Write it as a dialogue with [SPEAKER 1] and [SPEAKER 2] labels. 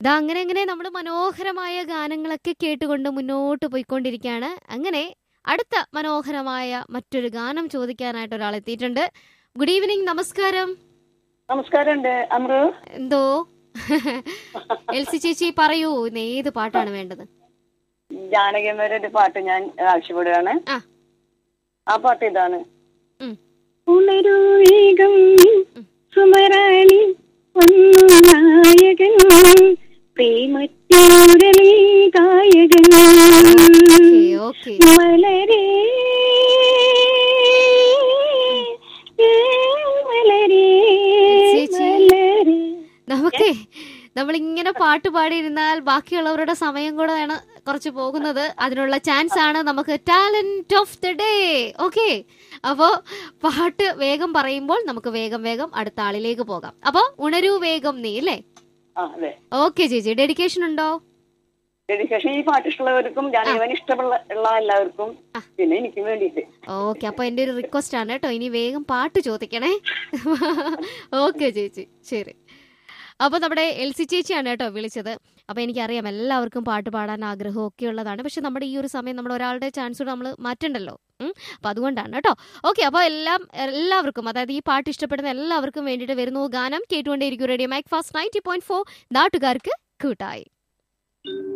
[SPEAKER 1] ഇതാ അങ്ങനെ അങ്ങനെ നമ്മൾ മനോഹരമായ ഗാനങ്ങളൊക്കെ കേട്ടുകൊണ്ട് മുന്നോട്ട് പോയിക്കൊണ്ടിരിക്കുകയാണ് അങ്ങനെ അടുത്ത മനോഹരമായ മറ്റൊരു ഗാനം ചോദിക്കാനായിട്ട് ഒരാൾ എത്തിയിട്ടുണ്ട് ഗുഡ് ഈവനിങ് നമസ്കാരം
[SPEAKER 2] നമസ്കാരമുണ്ട് അമ്രു
[SPEAKER 1] എന്തോ എൽസി ചേച്ചി പറയൂ ഇന്ന് ഏത് പാട്ടാണ് വേണ്ടത്
[SPEAKER 2] ജാനകിയമ്മയുടെ ഒരു പാട്ട് ഞാൻ ആവശ്യപ്പെടുകയാണ്
[SPEAKER 1] ആ.
[SPEAKER 2] ആ പാട്ട് ഇതാണ്
[SPEAKER 1] ഉം.
[SPEAKER 2] ഉണരൂ വേഗം
[SPEAKER 1] ഉം.
[SPEAKER 2] സുമരാണി ഒന്നു നായകൻ പ്രേമത്തോരളി ഗായകൻ
[SPEAKER 1] ഓക്കെ
[SPEAKER 2] മലരേ ഏ മലരേ
[SPEAKER 1] ചേച്ചി.
[SPEAKER 2] മലരേ
[SPEAKER 1] നമുക്ക് നമ്മളിങ്ങനെ പാട്ട് പാടിയിരുന്നാൽ ബാക്കിയുള്ളവരുടെ സമയം കൂടെയാണ് കുറച്ച് പോകുന്നത് അതിനുള്ള ചാൻസ് ആണ് നമുക്ക് talent of the day okay അപ്പോ പാട്ട് വേഗം പറയുമ്പോൾ നമുക്ക് വേഗം വേഗം അടുത്ത ആളിലേക്ക് പോകാം അപ്പോ ഉണരൂ വേഗം നീ അല്ലേ
[SPEAKER 2] ആ അതെ
[SPEAKER 1] ഓക്കെ ചേച്ചി ഡെഡിക്കേഷൻ ഉണ്ടോ
[SPEAKER 2] ഡെഡിക്കേഷൻ ഈ പാട്ട് ഇഷ്ടമുള്ളവർക്കും ജാനകിവൻ ഇഷ്ടമുള്ള ഉള്ള എല്ലാവർക്കും
[SPEAKER 1] ആ.
[SPEAKER 2] പിന്നെ എനിക്ക് വേണ്ടിയിട്ട്
[SPEAKER 1] ഓക്കെ അപ്പൊ എന്റെ ഒരു റിക്വസ്റ്റ് ആണ് കേട്ടോ ഇനി വേഗം പാട്ട് ചോദിക്കണേ ഓക്കെ ചേച്ചി ശരി അപ്പൊ നമ്മുടെ എൽ സി ചേച്ചിയാണ് കേട്ടോ വിളിച്ചത് അപ്പൊ എനിക്കറിയാം എല്ലാവർക്കും പാട്ട് പാടാൻ ആഗ്രഹം ഒക്കെ ഉള്ളതാണ് പക്ഷെ നമ്മുടെ ഈ ഒരു സമയം നമ്മൾ ഒരാളുടെ ചാൻസ് കൂടെ നമ്മൾ മാറ്റണ്ടല്ലോ ഉം. അപ്പൊ അതുകൊണ്ടാണ് കേട്ടോ ഓക്കെ അപ്പൊ എല്ലാം എല്ലാവർക്കും അതായത് ഈ പാട്ട് ഇഷ്ടപ്പെടുന്ന എല്ലാവർക്കും വേണ്ടിയിട്ട് വരുന്നു ഗാനം കേട്ടുകൊണ്ടേയിരിക്കും റേഡിയോ മൈക്ക് ഫാസ്റ്റ് നയൻറ്റി പോയിന്റ് ഫോർ നാട്ടുകാർക്ക് കൂട്ടായി